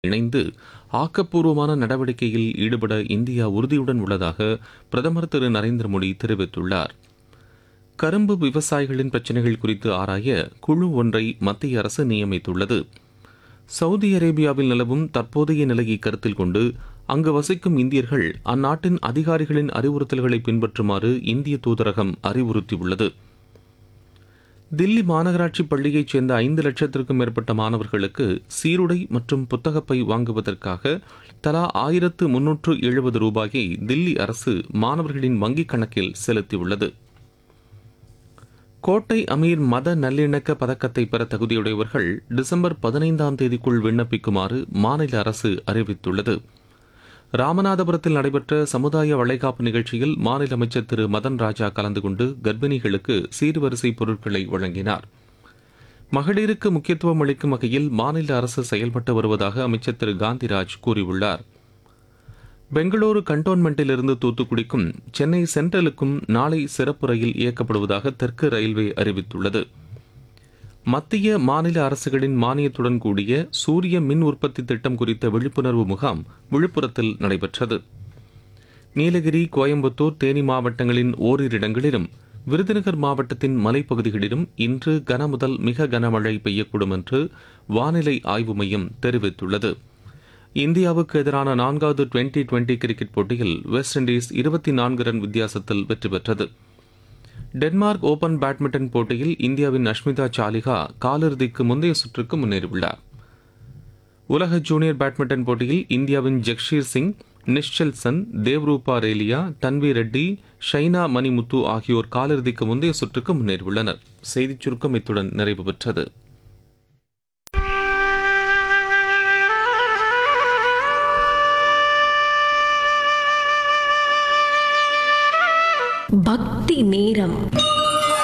இணைந்து ஆக்கப்பூர்வமான நடவடிக்கையில் ஈடுபட இந்தியா உறுதியுடன் உள்ளதாக பிரதமர் திரு நரேந்திர மோடி தெரிவித்துள்ளார் கரும்பு விவசாயிகளின் பிரச்சினைகள் குறித்து ஆராய குழு ஒன்றை மத்திய அரசு நியமித்துள்ளது சவுதி அரேபியாவில் நிலவும் தற்போதைய நிலையை கருத்தில் கொண்டு அங்கு வசிக்கும் இந்தியர்கள் அந்நாட்டின் அதிகாரிகளின் அறிவுறுத்தல்களை பின்பற்றுமாறு இந்திய தூதரகம் அறிவுறுத்தியுள்ளது தில்லி மாநகராட்சி பள்ளியைச் சேர்ந்த ஐந்து லட்சத்திற்கும் மேற்பட்ட மாணவர்களுக்கு சீருடை மற்றும் புத்தகப்பை வாங்குவதற்காக தலா ஆயிரத்து முன்னூற்று எழுபது ரூபாயை தில்லி அரசு மாணவர்களின் வங்கிக் கணக்கில் செலுத்தியுள்ளது கோட்டை அமீர் மத நல்லிணக்க பதக்கத்தை பெற தகுதியுடையவர்கள் டிசம்பர் பதினைந்தாம் தேதிக்குள் விண்ணப்பிக்குமாறு மாநில அரசு அறிவித்துள்ளது ராமநாதபுரத்தில் நடைபெற்ற சமுதாய வளைகாப்பு நிகழ்ச்சியில் மாநில அமைச்சர் திரு மதன் ராஜா கலந்து கொண்டு கர்ப்பிணிகளுக்கு சீர்வரிசை பொருட்களை வழங்கினார் மகளிருக்கு முக்கியத்துவம் அளிக்கும் வகையில் மாநில அரசு செயல்பட்டு வருவதாக அமைச்சர் திரு காந்திராஜ் கூறியுள்ளார் பெங்களூரு கண்டோன்மெண்டிலிருந்து தூத்துக்குடிக்கும் சென்னை சென்ட்ரலுக்கும் நாளை சிறப்பு ரயில் இயக்கப்படுவதாக தெற்கு ரயில்வே அறிவித்துள்ளது மத்திய மாநில அரசுகளின் மானியத்துடன் கூடிய சூரிய மின் உற்பத்தி திட்டம் குறித்த விழிப்புணர்வு முகாம் விழுப்புரத்தில் நடைபெற்றது நீலகிரி கோயம்புத்தூர் தேனி மாவட்டங்களின் ஓரிரு இடங்களிலும் விருதுநகர் மாவட்டத்தின் மலைப்பகுதிகளிலும் இன்று கனமுதல் மிக கனமழை பெய்யக்கூடும் என்று வானிலை ஆய்வு மையம் தெரிவித்துள்ளது இந்தியாவுக்கு எதிரான நான்காவது டுவெண்டி டுவெண்டி கிரிக்கெட் போட்டியில் வெஸ்ட் இண்டீஸ் இருபத்தி நான்கு ரன் வித்தியாசத்தில் வெற்றி பெற்றது டென்மார்க் ஓபன் பேட்மிண்டன் போட்டியில் இந்தியாவின் அஷ்மிதா சாலிகா காலிறுதிக்கு முந்தைய சுற்றுக்கு முன்னேறியுள்ளார் உலக ஜூனியர் பேட்மிண்டன் போட்டியில் இந்தியாவின் ஜக்ஷீர் சிங் நிஷ்சல் சன் தேவ்ரூபா ரேலியா தன்வி ரெட்டி ஷைனா மணிமுத்து ஆகியோர் காலிறுதிக்கு முந்தைய சுற்றுக்கு முன்னேறியுள்ளனர் செய்திச் சுருக்கம் இத்துடன் நிறைவு பெற்றது பக்தி நேரம்